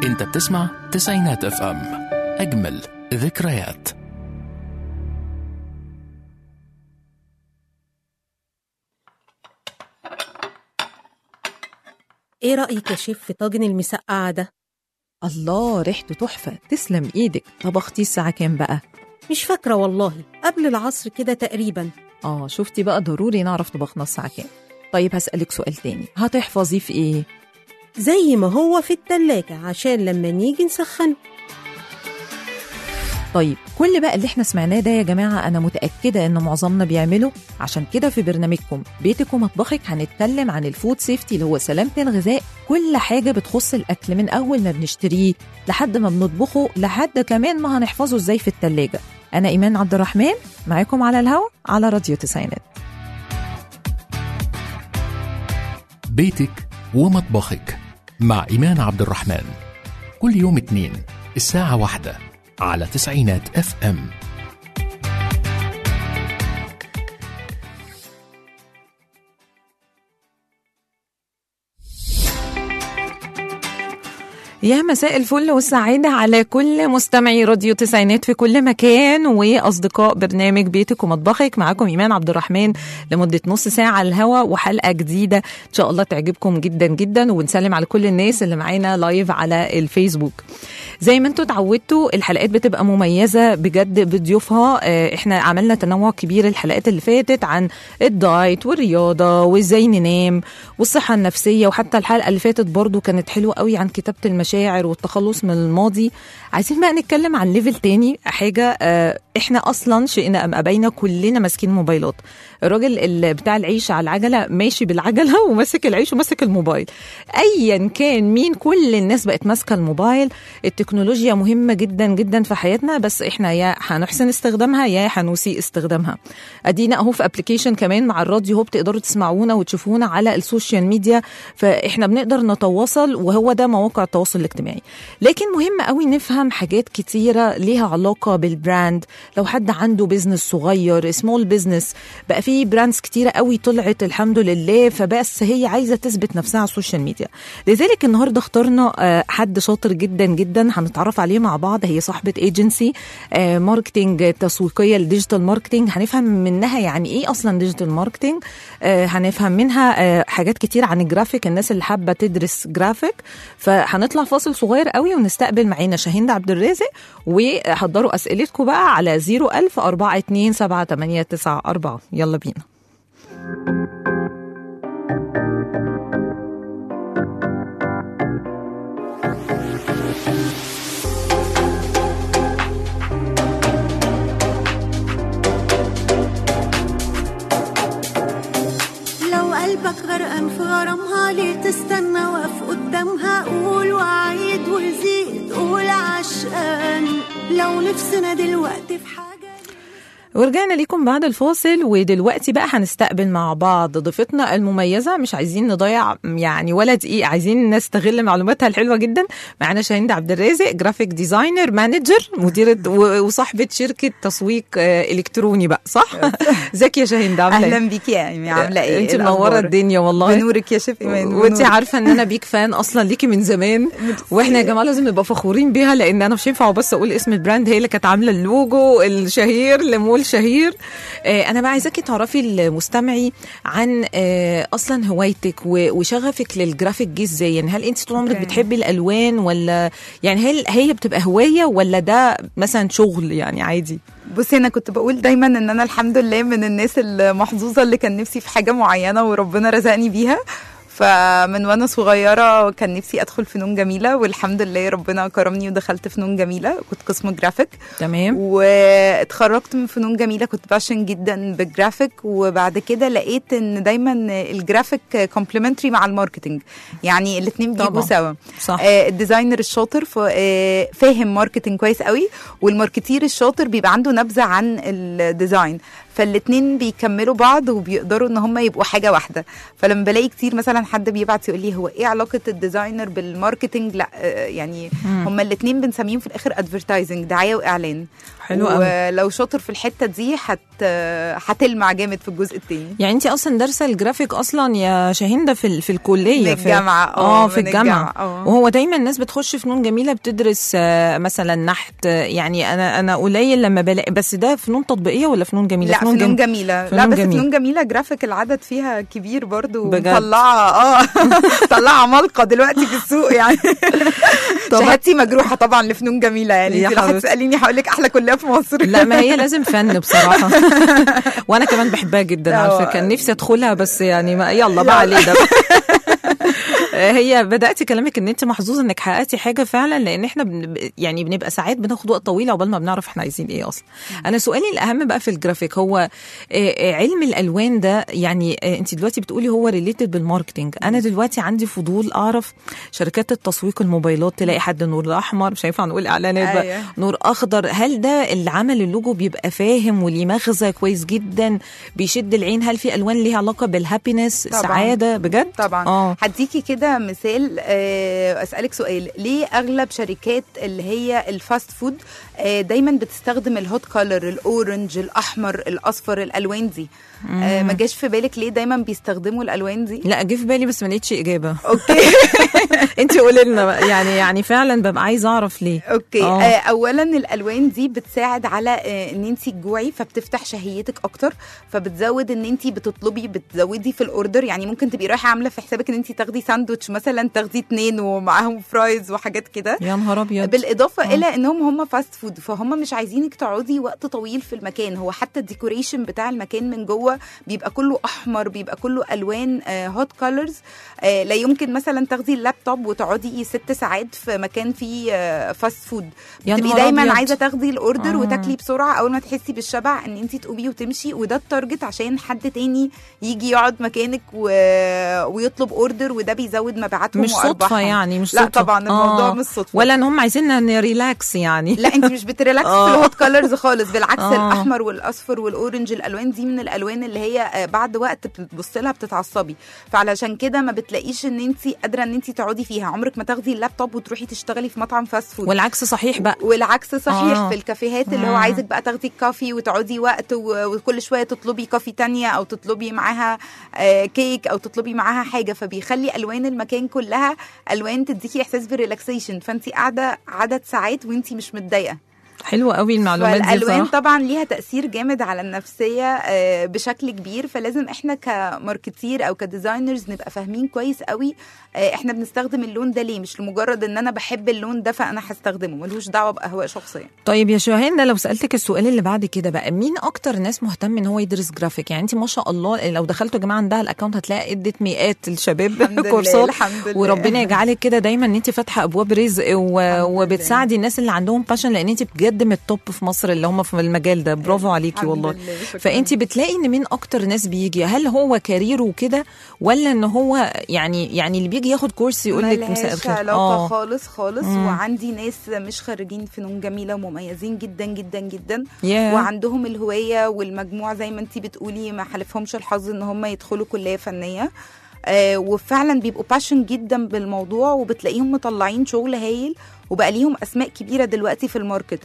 انت بتسمع تسعينات اف ام اجمل ذكريات ايه رأيك يا شيف في طاجن المسقعة ده؟ الله ريحته تحفة تسلم ايدك طبختي الساعة كام بقى؟ مش فاكرة والله قبل العصر كده تقريبا اه شفتي بقى ضروري نعرف طبخنا الساعة كام طيب هسألك سؤال تاني هتحفظيه في ايه؟ زي ما هو في التلاجة عشان لما نيجي نسخنه طيب كل بقى اللي احنا سمعناه ده يا جماعة أنا متأكدة إن معظمنا بيعمله عشان كده في برنامجكم بيتك ومطبخك هنتكلم عن الفود سيفتي اللي هو سلامة الغذاء كل حاجة بتخص الأكل من أول ما بنشتريه لحد ما بنطبخه لحد كمان ما هنحفظه إزاي في التلاجة أنا إيمان عبد الرحمن معاكم على الهوا على راديو تسعينات بيتك ومطبخك مع إيمان عبد الرحمن كل يوم اثنين الساعة واحدة على تسعينات اف ام يا مساء الفل والسعادة على كل مستمعي راديو تسعينات في كل مكان وأصدقاء برنامج بيتك ومطبخك معاكم إيمان عبد الرحمن لمدة نص ساعة على الهوا وحلقة جديدة إن شاء الله تعجبكم جدا جدا ونسلم على كل الناس اللي معانا لايف على الفيسبوك زي ما انتوا اتعودتوا الحلقات بتبقى مميزة بجد بضيوفها اه، احنا عملنا تنوع كبير الحلقات اللي فاتت عن الدايت والرياضة وازاي ننام والصحة النفسية وحتى الحلقة اللي فاتت برضو كانت حلوة قوي عن كتابة المشاعر والتخلص من الماضي عايزين بقى نتكلم عن ليفل تاني حاجة اه، احنا اصلا شئنا ام ابينا كلنا ماسكين موبايلات الراجل اللي بتاع العيش على العجلة ماشي بالعجلة وماسك العيش وماسك الموبايل ايا كان مين كل الناس بقت ماسكة الموبايل التكنولوجيا مهمة جدا جدا في حياتنا بس احنا يا هنحسن استخدامها يا هنسيء استخدامها ادينا اهو في ابلكيشن كمان مع الراديو هو بتقدروا تسمعونا وتشوفونا على السوشيال ميديا فاحنا بنقدر نتواصل وهو ده مواقع التواصل الاجتماعي لكن مهم قوي نفهم حاجات كتيرة ليها علاقة بالبراند لو حد عنده بيزنس صغير سمول بيزنس بقى في براندز كتيرة قوي طلعت الحمد لله فبس هي عايزة تثبت نفسها على السوشيال ميديا لذلك النهارده اخترنا آه، حد شاطر جدا جدا هنتعرف عليه مع بعض هي صاحبة ايجنسي ماركتنج تسويقية للديجيتال ماركتنج هنفهم منها يعني ايه اصلا ديجيتال ماركتنج آه، هنفهم منها آه، حاجات كتير عن الجرافيك الناس اللي حابة تدرس جرافيك فهنطلع فاصل صغير قوي ونستقبل معانا شاهين عبد الرازق وحضروا اسئلتكم بقى على 01000 42 7894 يلا بينا لو قلبك غرقان في غرامها ليه تستنى واقف قدامها قول وعيد وزيد قول عشقان لو نفسنا دلوقتي في حاجة ورجعنا ليكم بعد الفاصل ودلوقتي بقى هنستقبل مع بعض ضيفتنا المميزه مش عايزين نضيع يعني ولا دقيقه عايزين نستغل معلوماتها الحلوه جدا معانا شاهين عبد الرازق جرافيك ديزاينر مانجر مديره و- وصاحبه شركه تسويق آه، الكتروني بقى صح؟ ازيك يا شاهين ده عامله اهلا ايه؟ بيكي يا ايمي عامله ايه انت إيه منوره الأخبار؟ الدنيا والله بنورك يا شيف ايمان وانت بنورك. عارفه ان انا بيك فان اصلا ليكي من زمان واحنا يا جماعه لازم نبقى فخورين بيها لان انا مش هينفع بس اقول اسم البراند هي اللي كانت عامله اللوجو الشهير لمول شهير آه، انا بقى عايزاكي تعرفي المستمعي عن آه، اصلا هوايتك و- وشغفك للجرافيك جه ازاي يعني هل انت طول عمرك أوكي. بتحبي الالوان ولا يعني هل هي بتبقى هوايه ولا ده مثلا شغل يعني عادي بصي انا كنت بقول دايما ان انا الحمد لله من الناس المحظوظه اللي كان نفسي في حاجه معينه وربنا رزقني بيها فمن وانا صغيره كان نفسي ادخل فنون جميله والحمد لله ربنا كرمني ودخلت فنون جميله كنت قسم جرافيك تمام واتخرجت من فنون جميله كنت باشن جدا بالجرافيك وبعد كده لقيت ان دايما الجرافيك كومبلمنتري مع الماركتنج يعني الاثنين بيجوا طبعاً. سوا صح آه، الديزاينر الشاطر ف- آه، فاهم ماركتنج كويس قوي والماركتير الشاطر بيبقى عنده نبذه عن الديزاين فالاتنين بيكملوا بعض وبيقدروا ان هم يبقوا حاجه واحده فلما بلاقي كتير مثلا حد بيبعت يقول لي هو ايه علاقه الديزاينر بالماركتنج لا آه، يعني هما الاتنين بنسميهم في الاخر ادفرتايزنج دعايه واعلان حلو قوي ولو شاطر في الحته دي هت هتلمع جامد في الجزء التاني يعني انت اصلا دارسه الجرافيك اصلا يا شاهين ده في ال- في الكليه من في الجامعة، اه اه، في من الجامعه الجامعة، اه. وهو دايما الناس بتخش فنون جميله بتدرس آه، مثلا نحت آه، يعني انا انا قليل لما بلاقي بس ده فنون تطبيقيه ولا فنون جميله لا فنون جم- جميله لا فنون بس جميلة. فنون جميله جرافيك العدد فيها كبير برضو بجد؟ مطلعه اه مطلعه عمالقه دلوقتي في السوق يعني شهادتي مجروحه طبعا لفنون جميله يعني يا انت لو حبيبتي. هتساليني هقول لك احلى كليه في مصر لا ما هي لازم فن بصراحه وانا كمان بحبها جدا على اه. فكره كان نفسي ادخلها بس يعني ما يلا بقى عليه ده هي بداتي كلامك ان انت محظوظه انك حققتي حاجه فعلا لان احنا بن... يعني بنبقى ساعات بناخد وقت طويل عقبال ما بنعرف احنا عايزين ايه اصلا انا سؤالي الاهم بقى في الجرافيك هو آه، آه، علم الالوان ده يعني آه، انت دلوقتي بتقولي هو ريليتد بالماركتنج انا دلوقتي عندي فضول اعرف شركات التسويق الموبايلات تلاقي حد نور احمر مش هينفع نقول اعلانات بقى أيوة. نور اخضر هل ده اللي عمل اللوجو بيبقى فاهم وليه مغزى كويس جدا بيشد العين هل في الوان ليها علاقه بالهابينس طبعاً. سعاده بجد طبعا اه هديكي كده مثال آه، اسالك سؤال ليه اغلب شركات اللي هي الفاست فود آه، دايما بتستخدم الهوت كولر الاورنج الاحمر الاصفر الالوان دي آه، ما جاش في بالك ليه دايما بيستخدموا الالوان دي لا جه في بالي بس ما لقيتش اجابه اوكي انت قولي لنا بقى يعني يعني فعلا ببقى عايزه اعرف ليه اوكي آه. آه اولا الالوان دي بتساعد على آه ان انت تجوعي فبتفتح شهيتك اكتر فبتزود ان انت بتطلبي بتزودي في الاوردر يعني ممكن تبقي رايحه عامله في حسابك ان انت تاخدي ساندوتش مثلا تاخدي اتنين ومعاهم فرايز وحاجات كده يا نهار ابيض بالاضافه آه. الى انهم هم فاست فود فهم مش عايزينك تقعدي وقت طويل في المكان هو حتى الديكوريشن بتاع المكان من جوه بيبقى كله احمر بيبقى كله الوان هوت كولرز لا يمكن مثلا تاخدي اللابتوب وتقعدي ست ساعات في مكان فيه فاست فود يا تبقي نهار دايما أبيض. عايزه تاخدي الاوردر آه. وتاكلي بسرعه اول ما تحسي بالشبع ان انت تقومي وتمشي وده التارجت عشان حد تاني يجي يقعد مكانك و... ويطلب اوردر وده بيزود مبيعاتهم مش صدفه وأرباحهم. يعني مش لا صدفه طبعا الموضوع آه. مش صدفه ولا ان هم عايزيننا نريلاكس يعني لا انت مش بتريلاكس في آه. الهوت كولرز خالص بالعكس آه. الاحمر والاصفر والاورنج الالوان دي من الالوان اللي هي آه، بعد وقت بتبص لها بتتعصبي فعلشان كده ما بتلاقيش ان انت قادره ان انت تقعدي فيها عمرك ما تاخدي اللابتوب وتروحي تشتغلي في مطعم فاست فود والعكس صحيح بقى والعكس صحيح آه. في الكافيهات اللي هو مم. عايزك بقى تاخدي كافي وتقعدي وقت و- وكل شويه تطلبي كافي تانية او تطلبي معاها آه، كيك او تطلبي معاها حاجه فبيخلي الوان المكان كلها الوان تديكي احساس بالريلاكسيشن فانت قاعده عدد ساعات وانت مش متضايقه حلوه قوي المعلومات دي فالالوان بصراحه طبعا ليها تاثير جامد على النفسيه آه، بشكل كبير فلازم احنا كماركتير او كديزاينرز نبقى فاهمين كويس قوي آه، احنا بنستخدم اللون ده ليه مش لمجرد ان انا بحب اللون ده فانا هستخدمه ملوش دعوه باهواء شخصيه طيب يا شوهان ده لو سالتك السؤال اللي بعد كده بقى مين اكتر ناس مهتم ان هو يدرس جرافيك يعني انت ما شاء الله لو دخلتوا يا جماعه عندها الاكونت هتلاقي ادت مئات الشباب الحمد لله، كورسات الحمد لله. وربنا يجعلك كده دايما ان انت فاتحه ابواب رزق و... الحمد لله. وبتساعدي الناس اللي عندهم باشن لان انت بجد من التوب في مصر اللي هم في المجال ده برافو عليكي الحمد والله لله، شكراً. فانت بتلاقي ان مين اكتر ناس بيجي هل هو كاريره وكده ولا ان هو يعني يعني اللي بيجي ياخد كورس يقول لك مساء ملهاش الخير علاقه آه. خالص خالص مم. وعندي ناس مش خريجين فنون جميله ومميزين جدا جدا جدا ياه. وعندهم الهوايه والمجموع زي ما انتي بتقولي ما حالفهمش الحظ ان هم يدخلوا كليه فنيه آه وفعلا بيبقوا باشن جدا بالموضوع وبتلاقيهم مطلعين شغل هايل وبقى ليهم اسماء كبيره دلوقتي في الماركت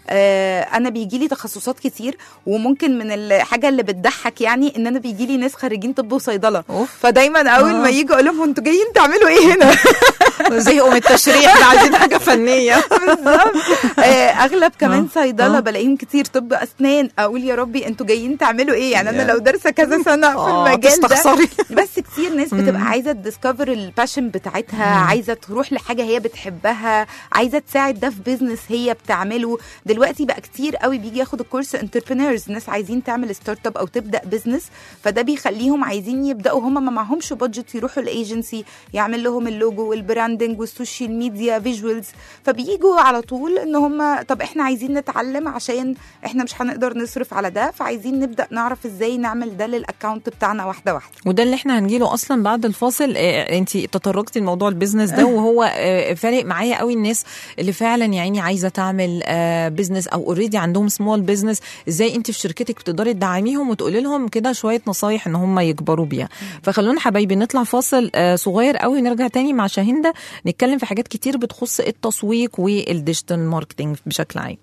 آه انا بيجي لي تخصصات كتير وممكن من الحاجه اللي بتضحك يعني ان انا بيجي لي ناس خريجين طب وصيدله أوف. فدايما اول آه. ما يجي اقول لهم انتوا جايين تعملوا ايه هنا زهقوا من التشريح ده عايزين حاجه فنيه بالظبط آه، اغلب كمان آه. صيدله آه. بلاقيهم كتير طب اسنان اقول يا ربي انتوا جايين تعملوا ايه يعني انا يا. لو دارسه كذا سنه في آه، المجال ده تستخسري. بس كتير ناس بتبقى مم. عايزه تديسكفر الباشن بتاعتها عايزه تروح لحاجه هي بتحبها عايزه تساعد ده في بيزنس هي بتعمله دلوقتي بقى كتير قوي بيجي ياخد الكورس انتربرينورز ناس عايزين تعمل ستارت اب او تبدا بيزنس فده بيخليهم عايزين يبداوا هم ما معهمش بادجت يروحوا الايجنسي يعمل لهم اللوجو والبراندنج والسوشيال ميديا فيجوالز فبييجوا على طول ان هم طب احنا عايزين نتعلم عشان احنا مش هنقدر نصرف على ده فعايزين نبدا نعرف ازاي نعمل ده للاكونت بتاعنا واحده واحده وده اللي احنا هنجيله اصلا بعد الفاصل انت تطرقتي لموضوع البيزنس ده وهو آه، فارق معايا قوي الناس اللي فعلا يعني عايزه تعمل بزنس او اوريدي عندهم سمول بزنس ازاي انت في شركتك بتقدري تدعميهم وتقولي لهم كده شويه نصايح ان هم يكبروا بيها فخلونا حبايبي نطلع فاصل آه، صغير قوي ونرجع تاني مع شاهنده نتكلم في حاجات كتير بتخص التسويق والديجيتال ماركتنج بشكل عام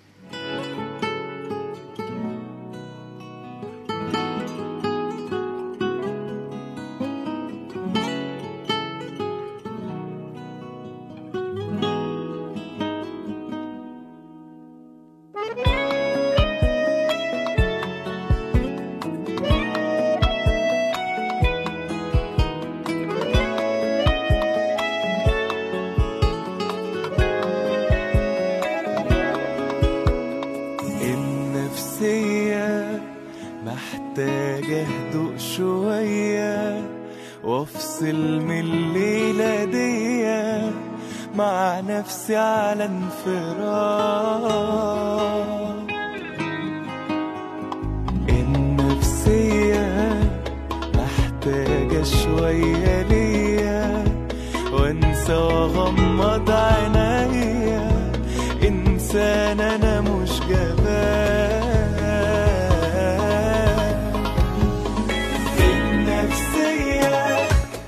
النفسية محتاجة هدوء شوية وافصل من الليلة دي مع نفسي على انفراد النفسية محتاجة شوية ليا وانسى واغمض عينيا انسان انا مش جبان النفسية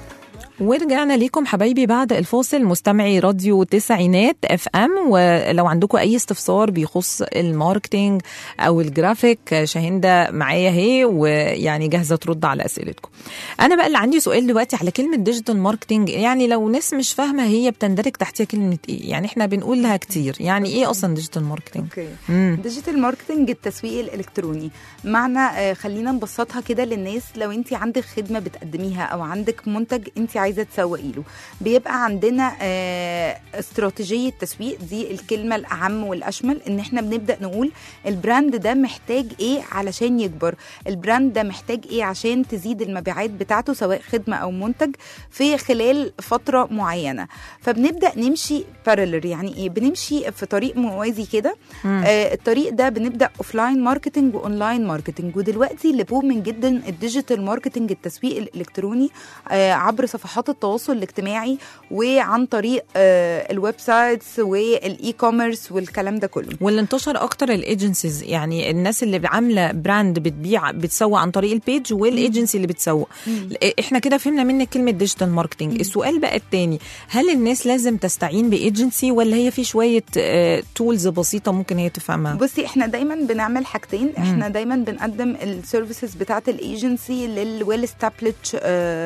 ورجعنا ليكم حبايبي بعد الفاصل مستمعي راديو تسعينات اف ام ولو عندكم اي استفسار بيخص الماركتينج او الجرافيك شاهنده معايا اهي ويعني جاهزه ترد على اسئلتكم. انا بقى اللي عندي سؤال دلوقتي على كلمه ديجيتال ماركتينج يعني لو ناس مش فاهمه هي بتندرج تحتها كلمه ايه؟ يعني احنا بنقول لها كتير يعني ايه اصلا ديجيتال ماركتينج؟ اوكي مم. ديجيتال ماركتنج التسويق الالكتروني معنى آه، خلينا نبسطها كده للناس لو انت عندك خدمه بتقدميها او عندك منتج انت عايزه تسوقي له بيبقى عندنا آه، استراتيجيه تسويق دي الكلمه الاعم والاشمل ان احنا بنبدا نقول البراند ده محتاج ايه علشان يكبر البراند ده محتاج ايه عشان تزيد المبيعات بتاعته سواء خدمه او منتج في خلال فتره معينه فبنبدا نمشي بارلر يعني ايه بنمشي في طريق موازي كده آه الطريق ده بنبدا اوفلاين ماركتنج واونلاين ماركتنج ودلوقتي اللي بومن جدا الديجيتال ماركتنج التسويق الالكتروني آه عبر صفحات التواصل الاجتماعي وعن طريق آه الويب سايتس والاي كوميرس والكلام ده كله واللي انتشر اكتر الايجنسيز يعني الناس اللي عامله براند بتبيع بتسوق عن طريق البيج والايجنسي اللي بتسوق احنا كده فهمنا منك كلمه ديجيتال ماركتنج السؤال بقى التاني هل الناس لازم تستعين بايجنسي ولا هي في شويه تولز بسيطه ممكن هي تفهمها بصي احنا دايما بنعمل حاجتين احنا دايما بنقدم السيرفيسز بتاعه الايجنسي للويل استابليش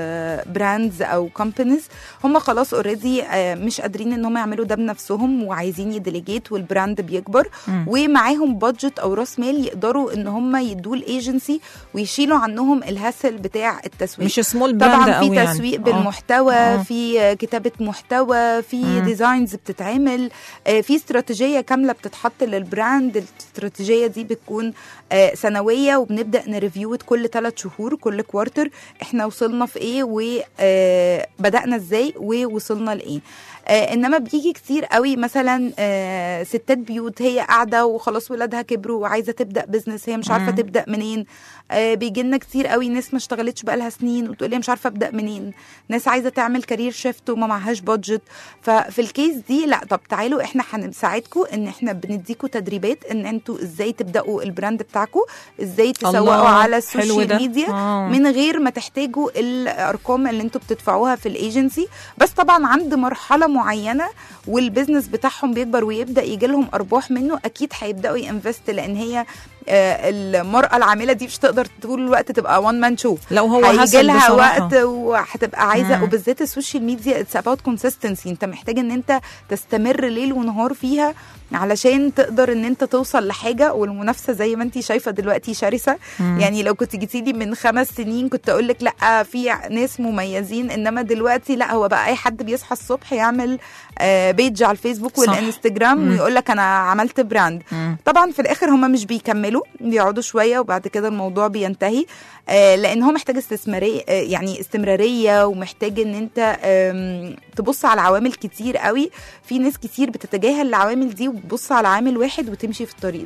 براندز او كومبانيز هم خلاص اوريدي مش قادرين ان هم يعملوا ده بنفسهم وعايزين يديليجيت والبراند بيكبر ومعاهم بادجت او راس مال يقدروا ان هم يدوا الايجنسي ويشيلوا عنهم الهسل بتاع التسويق مش سمول براند طبعا قوي في يعني. تسويق آه. بالمحتوى آه. في كتابه محتوى في ديزاينز بتتعمل آه، في استراتيجيه كامله بتتحط للبراند الاستراتيجيه دي بتكون آه، سنويه وبنبدا نريفيو كل ثلاث شهور كل كوارتر احنا وصلنا في ايه وبدانا ازاي ووصلنا لايه آه انما بيجي كتير قوي مثلا آه ستات بيوت هي قاعده وخلاص ولادها كبروا وعايزه تبدا بزنس هي مش عارفه تبدا منين آه بيجي لنا كتير قوي ناس ما اشتغلتش بقالها سنين وتقول لي مش عارفه ابدا منين ناس عايزه تعمل كارير شيفت وما معهاش بادجت ففي الكيس دي لا طب تعالوا احنا هنساعدكم ان احنا بنديكم تدريبات ان انتوا ازاي تبداوا البراند بتاعكم ازاي تسوقوا الله، على حلو السوشيال ده. ميديا آه. من غير ما تحتاجوا الارقام اللي انتوا بتدفعوها في الايجنسي بس طبعا عند مرحله معينه والبيزنس بتاعهم بيكبر ويبدا يجي لهم ارباح منه اكيد هيبداوا ينفست لان هي آه، المراه العامله دي مش تقدر طول الوقت تبقى وان مان شو لو هو هيجي هسل لها بصراحة. وقت وهتبقى عايزه مم. وبالذات السوشيال ميديا اتس اباوت كونسيستنسي انت محتاج ان انت تستمر ليل ونهار فيها علشان تقدر ان انت توصل لحاجه والمنافسه زي ما انت شايفه دلوقتي شرسه مم. يعني لو كنت جيتي لي من خمس سنين كنت اقول لك لا في ناس مميزين انما دلوقتي لا هو بقى اي حد بيصحى الصبح يعمل آه، بيج على الفيسبوك صح. والانستجرام مم. ويقول لك انا عملت براند مم. طبعا في الاخر هم مش بيكملوا بيقعدوا شويه وبعد كده الموضوع بينتهي آه، لان هو محتاج استثماريه آه، يعني استمراريه ومحتاج ان انت آم، تبص على عوامل كتير قوي في ناس كتير بتتجاهل العوامل دي وتبص على عامل واحد وتمشي في الطريق ده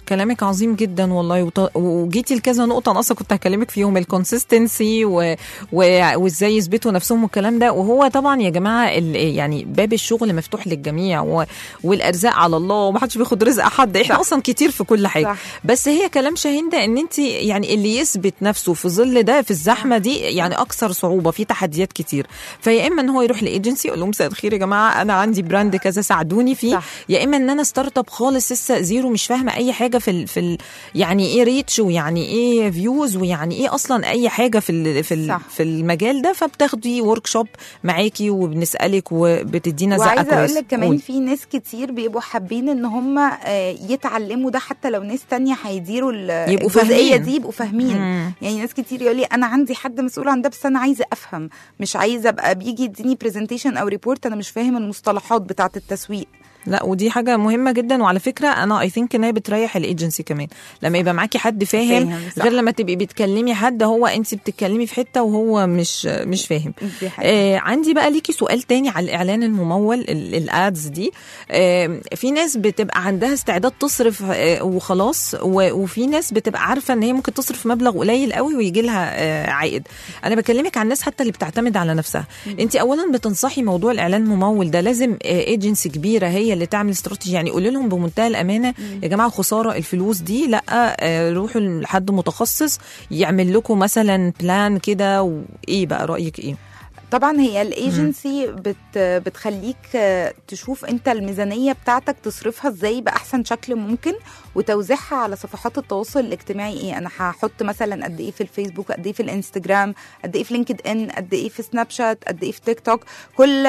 كلامك عظيم جدا والله وط- وجيتي لكذا نقطه انا اصلا كنت هكلمك فيهم الكونسيستنسي و... و... وازاي يثبتوا نفسهم والكلام ده وهو طبعا يا جماعه ال... يعني باب الشغل مفتوح للجميع و... والارزاق على الله ومحدش بياخد رزق حد احنا صح. اصلا كتير في كل حاجه صح. بس هي كلام شاهين ده ان انت يعني اللي يثبت نفسه في ظل ده في الزحمه دي يعني اكثر صعوبه في تحديات كتير فيا اما ان هو يروح لايجنسي يقول لهم مساء الخير يا جماعه انا عندي براند كذا ساعدوني فيه صح. يا اما ان انا ستارت اب خالص لسه زيرو مش فاهمه اي حاجه في ال في ال يعني ايه ريتش ويعني ايه فيوز ويعني ايه اصلا اي حاجه في ال في ال صح. في المجال ده فبتاخدي ورك شوب معاكي وبنسالك وبتدينا زقه وعايزه كويس اقول لك كمان قولي. في ناس كتير بيبقوا حابين ان هم آه، يتعلموا ده حتى لو ناس تانية هيديروا ال- يبقوا الجزئيه فاهمين. دي يبقوا فاهمين مم. يعني ناس كتير يقول لي انا عندي حد مسؤول عن ده بس انا عايزه افهم مش عايزه ابقى بيجي يديني برزنتيشن او ريبورت انا مش فاهم المصطلحات بتاعه التسويق لا ودي حاجه مهمه جدا وعلى فكره انا اي ثينك ان هي بتريح الايجنسي كمان لما يبقى معاكي حد فاهم, فاهم، صح. غير لما تبقي بتكلمي حد هو انت بتتكلمي في حته وهو مش مش فاهم دي حقيقة. آه عندي بقى ليكي سؤال تاني على الاعلان الممول ال- الادز دي آه في ناس بتبقى عندها استعداد تصرف آه وخلاص و- وفي ناس بتبقى عارفه ان هي ممكن تصرف مبلغ قليل قوي ويجي لها آه عائد انا بكلمك عن الناس حتى اللي بتعتمد على نفسها انت اولا بتنصحي موضوع الاعلان الممول ده لازم ايجنسي كبيره هي اللي تعمل استراتيجي يعني قولي لهم بمنتهى الامانه يا جماعه خساره الفلوس دي لا آه، روحوا لحد متخصص يعمل لكم مثلا بلان كده وايه بقى رايك ايه طبعا هي الايجنسي بت بتخليك آه، تشوف انت الميزانيه بتاعتك تصرفها ازاي باحسن شكل ممكن وتوزيعها على صفحات التواصل الاجتماعي ايه انا هحط مثلا قد ايه في الفيسبوك قد ايه في الانستجرام قد ايه في لينكد ان قد ايه في سناب شات قد ايه في تيك توك كل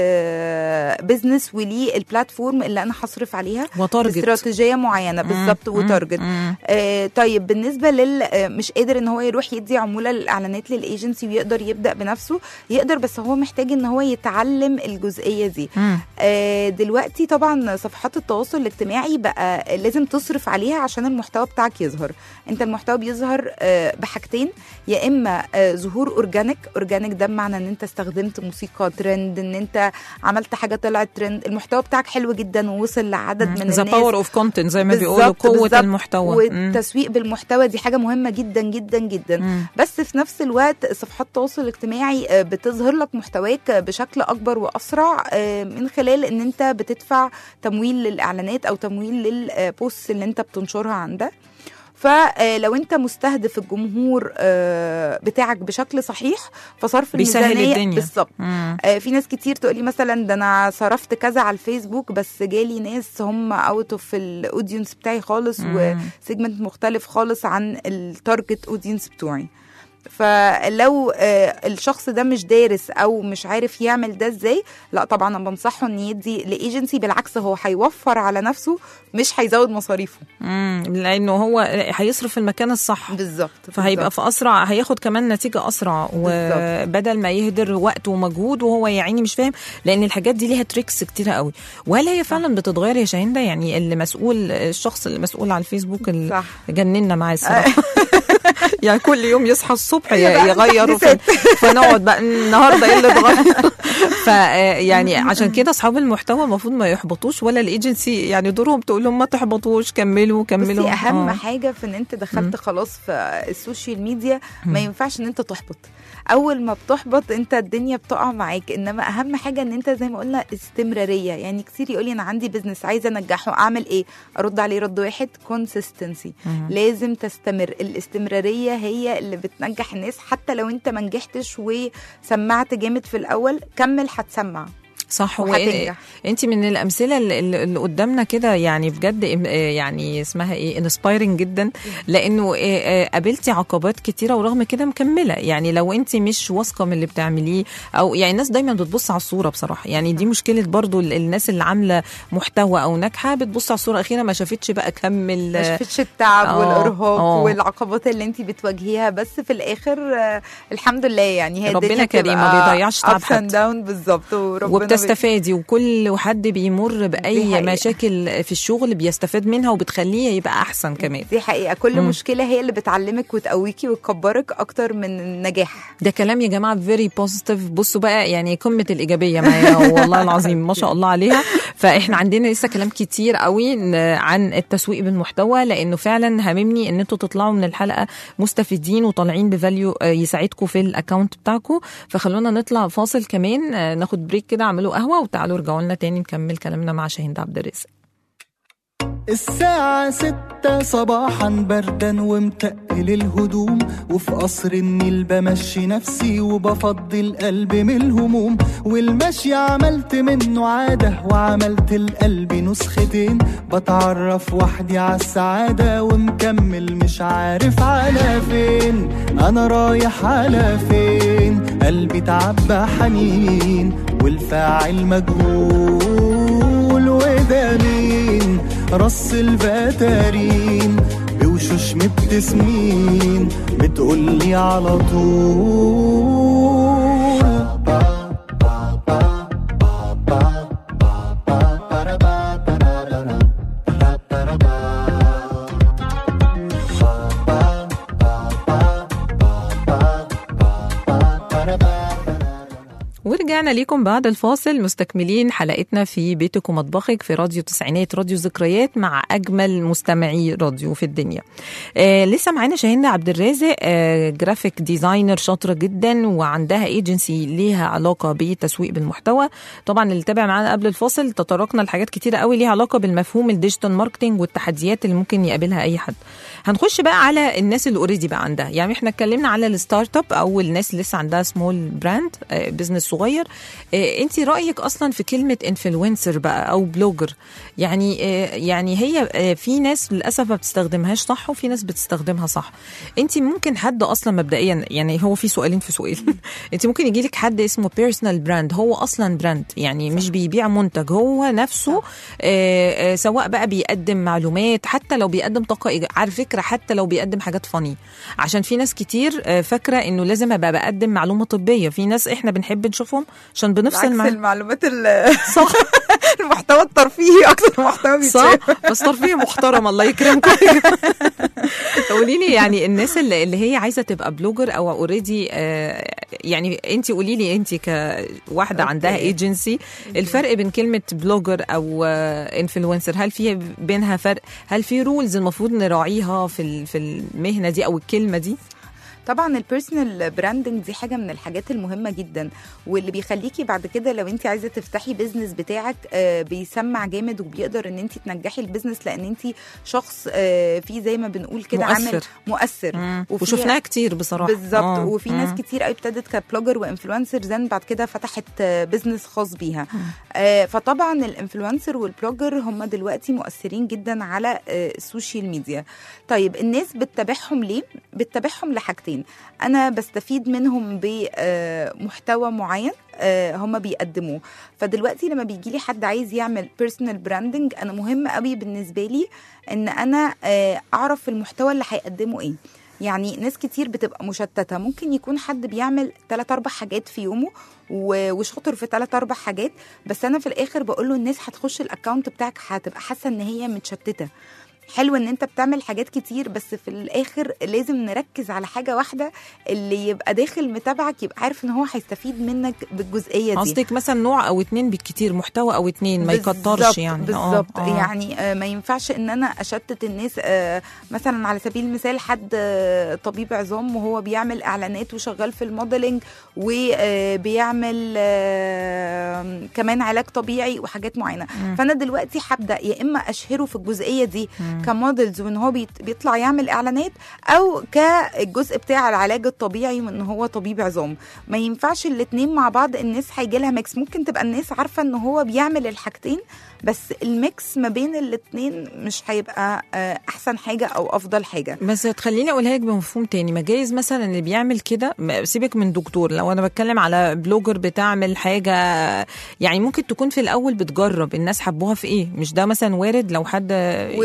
بزنس وليه البلاتفورم اللي انا هصرف عليها وتارجت استراتيجيه معينه بالظبط وتارجت آه طيب بالنسبه لل آه، مش قادر ان هو يروح يدي عموله للاعلانات للايجنسي ويقدر يبدا بنفسه يقدر بس هو محتاج ان هو يتعلم الجزئيه دي مم. آه دلوقتي طبعا صفحات التواصل الاجتماعي بقى لازم تصرف عليها عشان المحتوى بتاعك يظهر انت المحتوى بيظهر آه بحاجتين يا اما آه ظهور اورجانيك اورجانيك ده بمعنى ان انت استخدمت موسيقى ترند ان انت عملت حاجه طلعت ترند المحتوى بتاعك حلو جدا ووصل لعدد من ذا الناس باور اوف كونتنت زي ما بيقولوا بالظبط، قوه بالظبط. المحتوى مم. والتسويق بالمحتوى دي حاجه مهمه جدا جدا جدا مم. بس في نفس الوقت صفحات التواصل الاجتماعي آه، بتظهر لك محتواك بشكل اكبر واسرع آه، من خلال ان انت بتدفع تمويل للاعلانات او تمويل للبوست اللي انت بتنشرها عندها فلو انت مستهدف الجمهور آه، بتاعك بشكل صحيح فصرف بيسهل الميزانيه الدنيا. بالظبط مم. آه، في ناس كتير تقولي مثلا ده انا صرفت كذا على الفيسبوك بس جالي ناس هم اوت اوف الاودينس بتاعي خالص وسيجمنت مختلف خالص عن التارجت اودينس بتوعي فلو آه، الشخص ده مش دارس او مش عارف يعمل ده ازاي لا طبعا انا بنصحه ان يدي لايجنسي بالعكس هو هيوفر على نفسه مش هيزود مصاريفه مم. لانه هو هيصرف المكان الصح بالظبط فهيبقى بالظبط. في اسرع هياخد كمان نتيجه اسرع وبدل ما يهدر وقت ومجهود وهو يا عيني مش فاهم لان الحاجات دي ليها تريكس كتيره قوي وهل هي فعلا بتتغير يا شاهين يعني اللي مسؤول الشخص اللي مسؤول على الفيسبوك اللي صح. جننا معاه الصراحه يعني كل يوم يصحى الصبح ي- يبقى يغيروا في فنقعد بقى النهارده ايه اللي اتغير ف يعني عشان كده اصحاب المحتوى المفروض ما يحبطوش ولا الايجنسي يعني دورهم تقول لهم ما تحبطوش كملوا كملوا بصي اهم آه. حاجه في ان انت دخلت خلاص في السوشيال ميديا ما ينفعش ان انت تحبط اول ما بتحبط انت الدنيا بتقع معاك انما اهم حاجه ان انت زي ما قلنا استمراريه يعني كتير يقولي انا عندي بزنس عايزه انجحه اعمل ايه ارد عليه رد واحد كونسيستنسي لازم تستمر الاستمراريه هي اللي بتنجح الناس حتى لو انت ما نجحتش وسمعت جامد في الاول كمل هتسمع صح وهتنجح. انت من الامثله اللي, اللي قدامنا كده يعني بجد ام- آه يعني اسمها ايه انسبايرنج جدا لانه آه، آه، قابلتي عقبات كتيره ورغم كده مكمله يعني لو انت مش واثقه من اللي بتعمليه او يعني الناس دايما بتبص على الصوره بصراحه يعني دي مشكله برضو ال- الناس اللي عامله محتوى او ناجحه بتبص على الصوره الاخيره ما شافتش بقى كمل ما شفتش التعب آه، والارهاق آه. والعقبات اللي انت بتواجهيها بس في الاخر آه، الحمد لله يعني هي ربنا الدنيا كريم، ما بتبقى بيضيعش تعب ups and حد. down بالظبط وربنا بتستفادي وكل حد بيمر دي باي حقيقة. مشاكل في الشغل بيستفاد منها وبتخليه يبقى احسن كمان دي حقيقه كل مم. مشكله هي اللي بتعلمك وتقويكي وتكبرك اكتر من النجاح ده كلام يا جماعه فيري بوزيتيف بصوا بقى يعني قمه الايجابيه معايا والله العظيم ما شاء الله عليها فاحنا عندنا لسه كلام كتير قوي ن- عن التسويق بالمحتوى لانه فعلا هاممني ان انتوا تطلعوا من الحلقه مستفيدين وطالعين بفاليو آه، يساعدكم في الاكونت بتاعكم فخلونا نطلع فاصل كمان آه، ناخد بريك كده اعملوا قهوه وتعالوا ارجعوا لنا تاني نكمل كلامنا مع شاهين عبد الرازق الساعة ستة صباحا بردا ومتقل الهدوم وفي قصر النيل بمشي نفسي وبفضي القلب من الهموم والمشي عملت منه عادة وعملت القلب نسختين بتعرف وحدي على السعادة ومكمل مش عارف على فين أنا رايح على فين قلبي تعبى حنين والفاعل مجهول وده مين رص الفتارين بوشوش مبتسمين بتقولي على طول ورجعنا ليكم بعد الفاصل مستكملين حلقتنا في بيتك ومطبخك في راديو تسعينات راديو ذكريات مع اجمل مستمعي راديو في الدنيا. آه لسه معانا شاهين عبد الرازق آه جرافيك ديزاينر شاطره جدا وعندها ايجنسي ليها علاقه بالتسويق بالمحتوى. طبعا اللي تابع معانا قبل الفاصل تطرقنا لحاجات كتيره قوي ليها علاقه بالمفهوم الديجيتال ماركتنج والتحديات اللي ممكن يقابلها اي حد. هنخش بقى على الناس اللي اوريدي بقى عندها يعني احنا اتكلمنا على الستارت اب او الناس اللي لسه عندها سمول براند بزنس صغير انت رايك اصلا في كلمه انفلونسر بقى او بلوجر يعني آه، يعني هي آه، في ناس للاسف ما بتستخدمهاش صح وفي ناس بتستخدمها صح انت ممكن حد اصلا مبدئيا يعني هو في سؤالين في سؤال انت ممكن يجي لك حد اسمه بيرسونال براند هو اصلا براند يعني مش بيبيع منتج هو نفسه آه، آه، سواء بقى بيقدم معلومات حتى لو بيقدم طاقه إيجابية. على فكره حتى لو بيقدم حاجات فاني عشان في ناس كتير آه، فاكره انه لازم ابقى بقدم معلومه طبيه في ناس احنا بنحب نشوفهم عشان بنفصل عكس مع المعلومات ال- صح المحتوى الترفيهي اكتر محتوى صح بيتشاف بس ترفيه محترم الله يكرمكم قولي لي يعني الناس اللي, اللي هي عايزه تبقى بلوجر او اوريدي يعني انت قولي لي انت كواحده أوكي. عندها ايجنسي الفرق بين كلمه بلوجر او انفلونسر هل في بينها فرق هل في رولز المفروض نراعيها في ال- في المهنه دي او الكلمه دي طبعا البيرسونال براندنج دي حاجه من الحاجات المهمه جدا واللي بيخليكي بعد كده لو انت عايزه تفتحي بيزنس بتاعك آه، بيسمع جامد وبيقدر ان انت تنجحي البيزنس لان انت شخص آه، فيه زي ما بنقول كده عامل مؤثر. مؤثر مم. وفي- وشفناها كتير بصراحه بالظبط آه. وفي ناس مم. كتير قوي ابتدت كبلوجر وانفلونسر زين بعد كده فتحت آه، بيزنس خاص بيها آه، فطبعا الانفلونسر والبلوجر هم دلوقتي مؤثرين جدا على آه، السوشيال ميديا طيب الناس بتتابعهم ليه بتتابعهم لحاجتين انا بستفيد منهم بمحتوى معين آه، هم بيقدموه فدلوقتي لما بيجي لي حد عايز يعمل بيرسونال براندنج انا مهم قوي بالنسبه لي ان انا آه، اعرف المحتوى اللي هيقدمه ايه يعني ناس كتير بتبقى مشتته ممكن يكون حد بيعمل ثلاث اربع حاجات في يومه و- وشاطر في ثلاث اربع حاجات بس انا في الاخر بقول له الناس هتخش الاكونت بتاعك هتبقى حاسه ان هي متشتته حلو ان انت بتعمل حاجات كتير بس في الاخر لازم نركز على حاجه واحده اللي يبقى داخل متابعك يبقى عارف ان هو هيستفيد منك بالجزئيه دي قصدك مثلا نوع او اتنين بالكتير محتوى او اتنين ما بالظبط- يكترش يعني آه، بالظبط آه. يعني آه، ما ينفعش ان انا اشتت الناس آه، مثلا على سبيل المثال حد آه، طبيب عظام وهو بيعمل اعلانات وشغال في الموديلنج وبيعمل كمان علاج طبيعي وحاجات معينه فانا دلوقتي هبدا يا اما اشهره في الجزئيه دي كموديلز وان هو بيت- بيطلع يعمل اعلانات او كالجزء بتاع العلاج الطبيعي وان هو طبيب عظام ما ينفعش الاتنين مع بعض الناس هيجي لها ميكس ممكن تبقى الناس عارفه ان هو بيعمل الحاجتين بس الميكس ما بين الاتنين مش هيبقى آه، احسن حاجه او افضل حاجه بس تخليني اقولها لك بمفهوم تاني ما جايز مثلا اللي بيعمل كده ما- سيبك من دكتور لو انا بتكلم على بلوجر بتعمل حاجه يعني ممكن تكون في الاول بتجرب الناس حبوها في ايه مش ده مثلا وارد لو حد وده وارد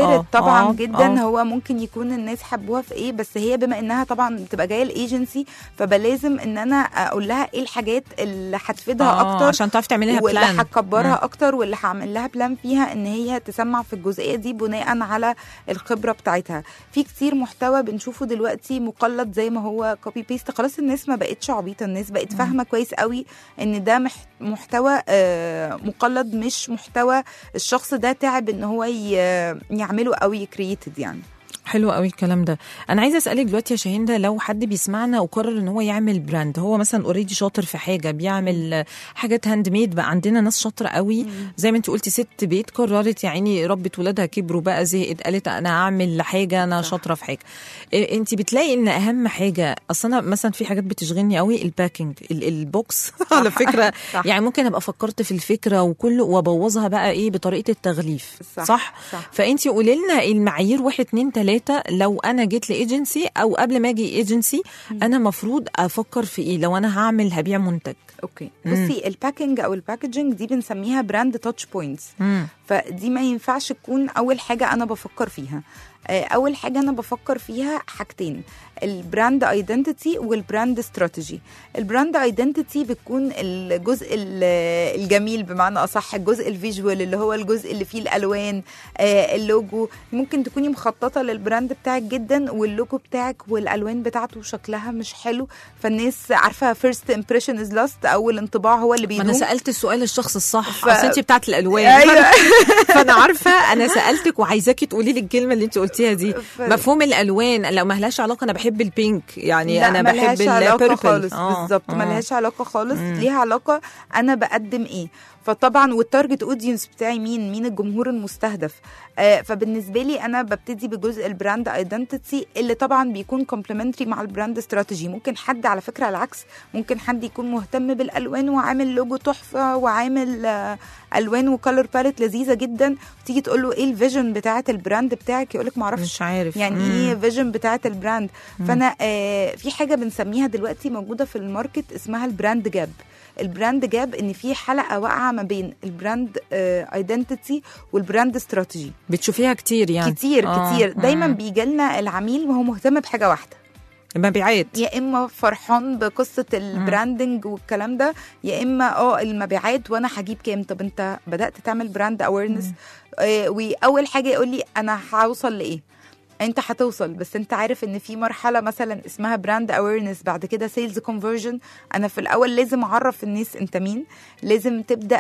وارد طبعا آه، جدا آه. هو ممكن يكون الناس حبوها في ايه بس هي بما انها طبعا بتبقى جايه الايجنسي فبلازم ان انا اقول لها ايه الحاجات اللي هتفيدها آه، اكتر عشان تعرف تعملي لها واللي بلان هتكبرها اكتر واللي هعمل لها بلان فيها ان هي تسمع في الجزئيه دي بناء على الخبره بتاعتها في كتير محتوى بنشوفه دلوقتي مقلد زي ما هو كوبي بيست خلاص الناس ما بقتش عبيطه الناس بقت فاهمه كويس قوي ان ده مح- محتوى آه، مقلد مش محتوى الشخص ده تعب ان هو ي- يعمله او يكريتد يعني حلو قوي الكلام ده انا عايزه اسالك دلوقتي يا شاهين لو حد بيسمعنا وقرر ان هو يعمل براند هو مثلا اوريدي شاطر في حاجه بيعمل حاجات هاند ميد بقى عندنا ناس شاطره قوي زي ما انت قلتي ست بيت قررت يا عيني ربت ولادها كبروا بقى زهقت قالت انا هعمل حاجه انا شاطره في حاجه إيه انت بتلاقي ان اهم حاجه اصل انا مثلا في حاجات بتشغلني قوي الباكينج ال- البوكس على فكره صح. يعني ممكن ابقى فكرت في الفكره وكله وابوظها بقى ايه بطريقه التغليف صح، صح, صح. فانت قولي لنا المعايير واحد اتنين تلاته لو انا جيت لايجنسي او قبل ما اجي ايجنسي انا مفروض افكر في ايه لو انا هعمل هبيع منتج اوكي بصي الباكينج او الباكجينج دي بنسميها براند تاتش بوينتس مم. فدي ما ينفعش تكون اول حاجه انا بفكر فيها آه، اول حاجه انا بفكر فيها حاجتين البراند ايدنتيتي والبراند استراتيجي البراند ايدنتيتي بتكون الجزء ال- الجميل بمعنى اصح الجزء الفيجوال اللي هو الجزء اللي فيه الالوان آه، اللوجو ممكن تكوني مخططه للبراند بتاعك جدا واللوجو بتاعك والالوان بتاعته شكلها مش حلو فالناس عارفه فيرست امبريشن از لاست اول انطباع هو اللي ما بيدوم انا سالت السؤال الشخص الصح ف- اصل انت بتاعت الالوان أيوة. فانا عارفه انا سالتك وعايزاكي تقولي لي الكلمه اللي انت قلتيها دي ف- مفهوم الالوان لو ما لهاش علاقه انا بحب البينك يعني لا، انا ملهاش بحب علاقة البيربل خالص بالظبط ملهاش علاقة خالص ليها علاقة أنا بقدم إيه فطبعا والتارجت اودينس بتاعي مين مين الجمهور المستهدف آه فبالنسبه لي انا ببتدي بجزء البراند ايدنتيتي اللي طبعا بيكون كومبلمنتري مع البراند استراتيجي ممكن حد على فكره العكس ممكن حد يكون مهتم بالالوان وعامل لوجو تحفه وعامل آه الوان وكالر باليت لذيذه جدا وتيجي تقول له ايه الفيجن بتاعه البراند بتاعك يقول لك ما اعرفش مش عارف يعني مم. ايه فيجن بتاعه البراند فانا آه في حاجه بنسميها دلوقتي موجوده في الماركت اسمها البراند جاب البراند جاب ان في حلقه واقعه ما بين البراند ايدنتيتي والبراند استراتيجي بتشوفيها كتير يعني كتير آه، كتير دايما مم. بيجي لنا العميل وهو مهتم بحاجه واحده مبيعات يا اما فرحان بقصه البراندنج والكلام ده يا اما اه المبيعات وانا هجيب كام طب انت بدات تعمل براند اويرنس آه واول حاجه يقول لي انا هوصل لايه انت هتوصل بس انت عارف ان في مرحله مثلا اسمها براند اويرنس بعد كده سيلز كونفرجن انا في الاول لازم اعرف الناس انت مين لازم تبدا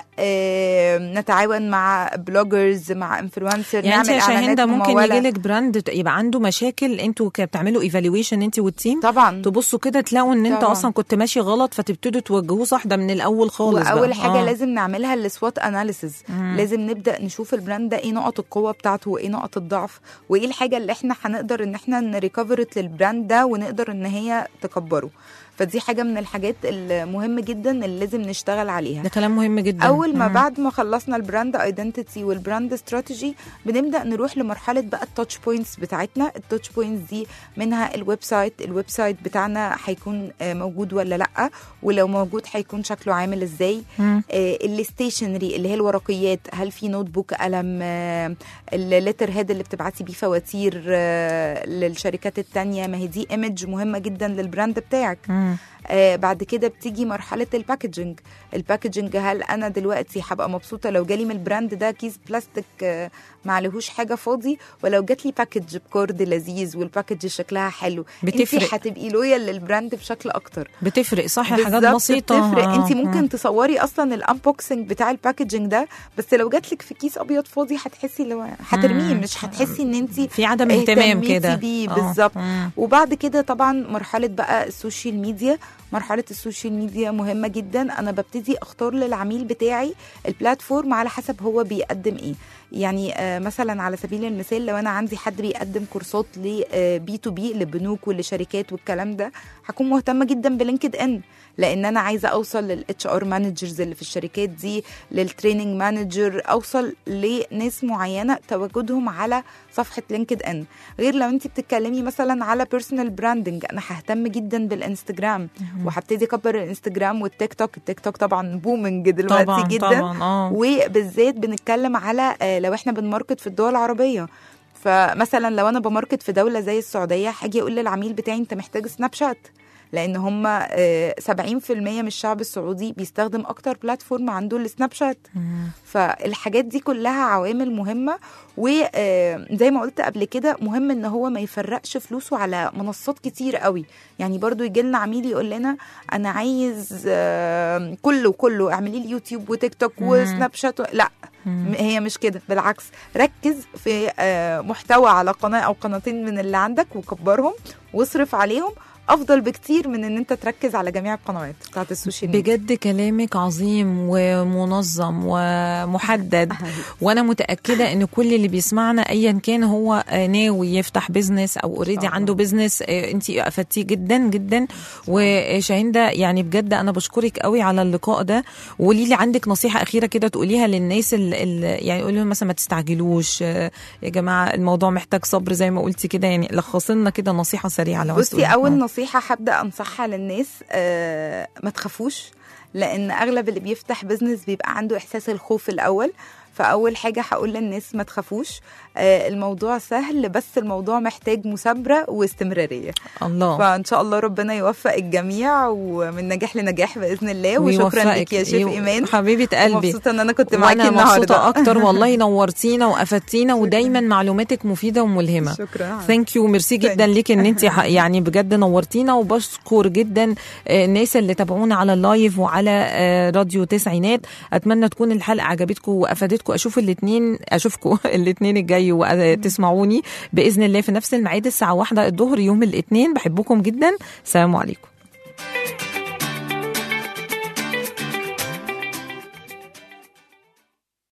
آه نتعاون مع بلوجرز مع انفلونسر يعني انت نعمل يا شاهين اعلانات ده ممكن ممولة. يجي لك براند يبقى عنده مشاكل انتوا ك- بتعملوا ايفالويشن انت والتيم طبعا تبصوا كده تلاقوا ان انت طبعاً. اصلا كنت ماشي غلط فتبتدوا توجهوه صح ده من الاول خالص واول بقى. حاجه آه. لازم نعملها السوات اناليسز لازم نبدا نشوف البراند ده ايه نقط القوه بتاعته وايه نقط الضعف وايه الحاجه اللي احنا هنقدر ان احنا نريكفرت للبراند ده ونقدر ان هي تكبره فدي حاجه من الحاجات المهمه جدا اللي لازم نشتغل عليها ده كلام مهم جدا اول ما مم. بعد ما خلصنا البراند ايدنتيتي والبراند استراتيجي بنبدا نروح لمرحله بقى التاتش بوينتس بتاعتنا التاتش بوينتس دي منها الويب سايت الويب سايت بتاعنا هيكون آه، موجود ولا لا ولو موجود هيكون شكله عامل ازاي مم. آه، الستيشنري اللي هي الورقيات هل في نوت بوك قلم آه، الليتر هيد اللي بتبعتي بيه فواتير آه، للشركات التانية ما هي دي ايمج مهمه جدا للبراند بتاعك مم. آه بعد كده بتيجي مرحله الباكجينج الباكجينج هل انا دلوقتي هبقى مبسوطه لو جالي من البراند ده كيس بلاستيك آه ما عليهوش حاجه فاضي ولو جات لي باكج بكورد لذيذ والباكج شكلها حلو بتفرق. انت هتبقي لويال للبراند بشكل اكتر بتفرق صح حاجات بالظبط بسيطه بتفرق آه، انت آه. ممكن تصوري اصلا الانبوكسنج بتاع الباكجينج ده بس لو جات لك في كيس ابيض فاضي هتحسي لو هترميه مم. مش هتحسي ان انت في عدم اهتمام اهتميتي كده بيه آه. بالظبط مم. وبعد كده طبعا مرحله بقى السوشيال ميديا مرحله السوشيال ميديا مهمه جدا انا ببتدي اختار للعميل بتاعي البلاتفورم على حسب هو بيقدم ايه يعني آه مثلا على سبيل المثال لو انا عندي حد بيقدم كورسات لبي تو بي لبنوك ولشركات والكلام ده هكون مهتمه جدا بلينكد ان لان انا عايزه اوصل للاتش ار مانجرز اللي في الشركات دي للتريننج مانجر اوصل لناس معينه تواجدهم على صفحه لينكد ان غير لو انت بتتكلمي مثلا على بيرسونال براندنج انا ههتم جدا بالانستجرام وهبتدي اكبر الانستجرام والتيك توك التيك توك طبعا بومنج دلوقتي طبعا جدا طبعا اه وبالذات بنتكلم على آه، لو احنا بنماركت في الدول العربيه فمثلا لو انا بماركت في دوله زي السعوديه هاجي اقول للعميل بتاعي انت محتاج سناب شات لان هم آه، 70% من الشعب السعودي بيستخدم اكتر بلاتفورم عنده السناب شات فالحاجات دي كلها عوامل مهمه وزي ما قلت قبل كده مهم ان هو ما يفرقش فلوسه على منصات كتير قوي يعني برضو يجي لنا عميل يقول لنا انا عايز آه، كله كله اعملي لي يوتيوب وتيك توك وسناب شات و... لا م- هي مش كده بالعكس ركز في آه، محتوى على قناه او قناتين من اللي عندك وكبرهم واصرف عليهم افضل بكتير من ان انت تركز على جميع القنوات بتاعت السوشيال ميديا بجد كلامك عظيم ومنظم ومحدد وانا متاكده ان كل اللي بيسمعنا ايا كان هو آه، ناوي يفتح بيزنس او اوريدي عنده بيزنس انت افدتيه جدا جدا وشاهين ده يعني بجد انا بشكرك قوي على اللقاء ده وقولي لي عندك نصيحه اخيره كده تقوليها للناس اللي يعني قولي لهم مثلا ما تستعجلوش آه، يا جماعه الموضوع محتاج صبر زي ما قلتي كده يعني لخصي لنا كده نصيحه سريعه لو عايز بصي تقولي. اول آه. نصيحه هبدا انصحها للناس آه ما تخافوش لان اغلب اللي بيفتح بزنس بيبقى عنده احساس الخوف الاول فاول حاجه هقول للناس ما تخافوش آه الموضوع سهل بس الموضوع محتاج مثابره واستمراريه الله فان شاء الله ربنا يوفق الجميع ومن نجاح لنجاح باذن الله وشكرا ويوفقك. لك يا شيف يو- ايمان حبيبه قلبي مبسوطه ان انا كنت معاكي وانا النهارده مبسوطه اكتر والله نورتينا وافدتينا ودايما معلوماتك مفيده وملهمه شكرا ثانك يو ميرسي جدا ليك ان انت يعني بجد نورتينا وبشكر جدا آه، الناس اللي تابعونا على اللايف وعلى آه، راديو تسعينات اتمنى تكون الحلقه عجبتكم وافادتكم اشوف الاثنين اشوفكم الاثنين الجاي وتسمعوني باذن الله في نفس الميعاد الساعه واحدة الظهر يوم الاثنين بحبكم جدا سلام عليكم